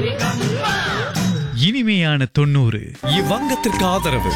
இனிமையான தொண்ணூறு இவ்வங்கத்திற்கு ஆதரவு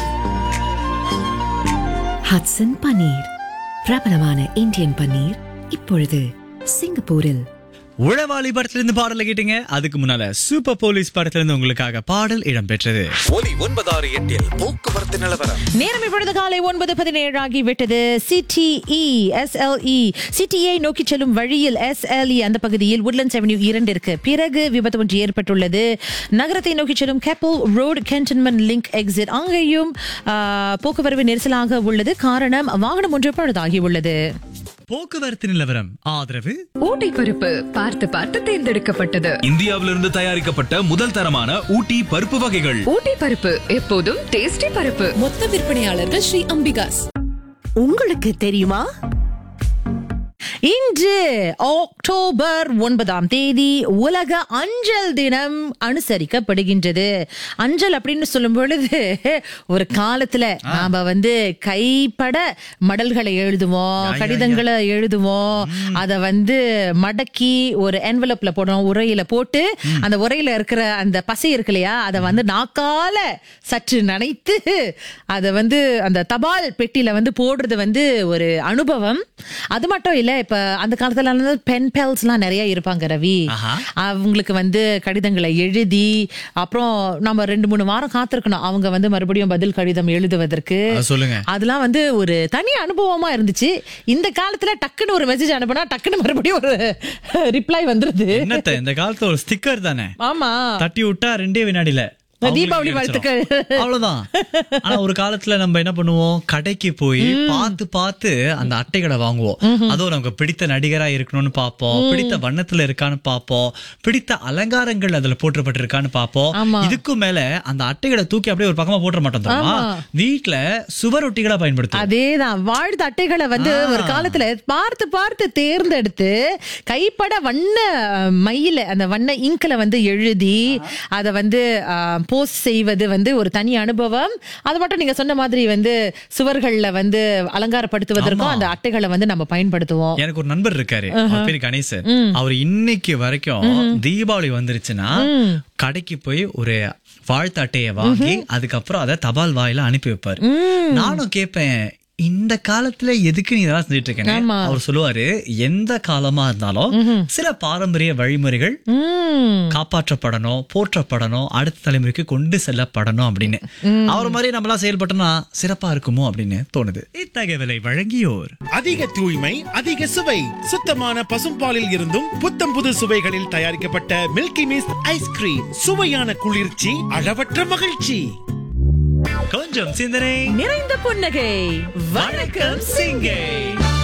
ஹட்சன் பன்னீர் பிரபலமான இந்தியன் பன்னீர் இப்பொழுது சிங்கப்பூரில் உழவாளி படத்துல இருந்து பாடல கேட்டீங்க அதுக்கு முன்னால சூப்பர் போலீஸ் படத்துல இருந்து உங்களுக்காக பாடல் இடம்பெற்றது ஒலி ஒன்பதாறு எட்டில் போக்குவரத்து நிலவரம் நேரம் இப்பொழுது காலை ஒன்பது பதினேழு ஆகிவிட்டது சிடிஇ எஸ்எல்இ சிடிஐ நோக்கி செல்லும் வழியில் எஸ்எல்இ அந்த பகுதியில் உட்லண்ட்ஸ் அவென்யூ இரண்டு இருக்கு பிறகு விபத்து ஒன்று ஏற்பட்டுள்ளது நகரத்தை நோக்கி செல்லும் கேப்பல் ரோடு கேன்டன்மெண்ட் லிங்க் எக்ஸிட் அங்கேயும் ஆ, போக்குவரவு நெரிசலாக உள்ளது காரணம் வாகனம் ஒன்று பழுதாகி உள்ளது போக்குவரத்து நிலவரம் ஆதரவு ஊட்டி பருப்பு பார்த்து பார்த்து தேர்ந்தெடுக்கப்பட்டது இந்தியாவிலிருந்து தயாரிக்கப்பட்ட முதல் தரமான ஊட்டி பருப்பு வகைகள் ஊட்டி பருப்பு எப்போதும் டேஸ்டி பருப்பு மொத்த விற்பனையாளர்கள் ஸ்ரீ அம்பிகாஸ் உங்களுக்கு தெரியுமா இன்று அக்டோபர் ஒன்பதாம் தேதி உலக அஞ்சல் தினம் அனுசரிக்கப்படுகின்றது அஞ்சல் அப்படின்னு சொல்லும் பொழுது ஒரு காலத்துல நாம வந்து கைப்பட மடல்களை எழுதுவோம் கடிதங்களை எழுதுவோம் அத வந்து மடக்கி ஒரு என்வலப்ல போடுறோம் உரையில போட்டு அந்த உரையில இருக்கிற அந்த பசை இருக்கு இல்லையா அதை வந்து நாக்கால சற்று நனைத்து அதை வந்து அந்த தபால் பெட்டியில வந்து போடுறது வந்து ஒரு அனுபவம் அது மட்டும் இல்ல இப்ப அந்த காலத்துல பென் பெல்ஸ் எல்லாம் நிறைய இருப்பாங்க ரவி அவங்களுக்கு வந்து கடிதங்களை எழுதி அப்புறம் நம்ம ரெண்டு மூணு வாரம் காத்திருக்கணும் அவங்க வந்து மறுபடியும் பதில் கடிதம் எழுதுவதற்கு அது சொல்லுங்க. அதெல்லாம் வந்து ஒரு தனி அனுபவமா இருந்துச்சு இந்த காலத்துல டக்குன்னு ஒரு மெசேஜ் அனுப்புனா டக்குன்னு மறுபடியும் ஒரு ரிப்ளை வந்துருது என்னத்த இந்த காலத்துல ஒரு ஸ்டிக்கர் தானே ஆமா தட்டி விட்டா ரெண்டே வினாடியில தீபாவளி அவங்களுக்கு வாழ்த்துக்கள். கிடைச்சிரும். அவ்வளவுதான் ஆனா ஒரு காலத்துல நம்ம என்ன பண்ணுவோம் கடைக்கு போய் பார்த்து பார்த்து அந்த அட்டைகளை வாங்குவோம் அதுவும் நமக்கு பிடித்த நடிகரா இருக்கணும்னு பார்ப்போம் பிடித்த வண்ணத்துல இருக்கான்னு பார்ப்போம் பிடித்த அலங்காரங்கள் அதுல போற்றப்பட்டிருக்கான்னு பார்ப்போம் ஆமா. இதுக்கும் மேல அந்த அட்டைகளை தூக்கி அப்படியே ஒரு பக்கமா போட்டுற மாட்டோம் தெரியுமா ஆமா. வீட்டுல சுவரொட்டிகளா பயன்படுத்துவோம் அதேதான் வாழ்த்து அட்டைகளை வந்து ஒரு காலத்துல பார்த்து பார்த்து தேர்ந்தெடுத்து கைப்பட வண்ண அஹ், மையில அந்த வண்ண இங்க்ல வந்து எழுதி அதை வந்து போஸ்ட் செய்வது வந்து ஒரு தனி அனுபவம் அது மட்டும் நீங்க சொன்ன மாதிரி வந்து சுவர்கள்ல வந்து அலங்காரப்படுத்துவதற்கும் அந்த அட்டைகளை வந்து நம்ம பயன்படுத்துவோம் எனக்கு ஒரு நண்பர் இருக்காரு அவர் பேரு கணேசன் அவர் இன்னைக்கு வரைக்கும் தீபாவளி வந்துருச்சுன்னா கடைக்கு போய் ஒரு வாழ்த்து அட்டையை வாங்கி அதுக்கப்புறம் அதை தபால் வாயில அனுப்பி வைப்பாரு நானும் கேட்பேன் இந்த காலத்துல எதுக்கு நீ இதெல்லாம் செஞ்சுட்டு இருக்கேன்னு ஆமா. அவர் சொல்லுவாரு எந்த காலமா இருந்தாலும் சில பாரம்பரிய வழிமுறைகள் உம் காப்பாற்றப்படணும் போற்றப்படணும் அடுத்த தலைமுறைக்கு கொண்டு செல்லப்படணும் அப்படின்னு அவர் மாதிரி நம்மளாம் செயல்பட்டோம்னா சிறப்பா இருக்குமோ அப்படின்னு தோணுது இத்தகவலை வழங்கியோர் அதிக தூய்மை அதிக சுவை சுத்தமான பசும்பாலில் இருந்தும் புத்தம் புது சுவைகளில் தயாரிக்கப்பட்ட மில்கி மிஸ்ட் ஐஸ்கிரீம் சுவையான குளிர்ச்சி அளவற்ற மகிழ்ச்சி கொஞ்சம் சிந்தனை நிறைந்த புன்னகை வணக்கம் சிங்கை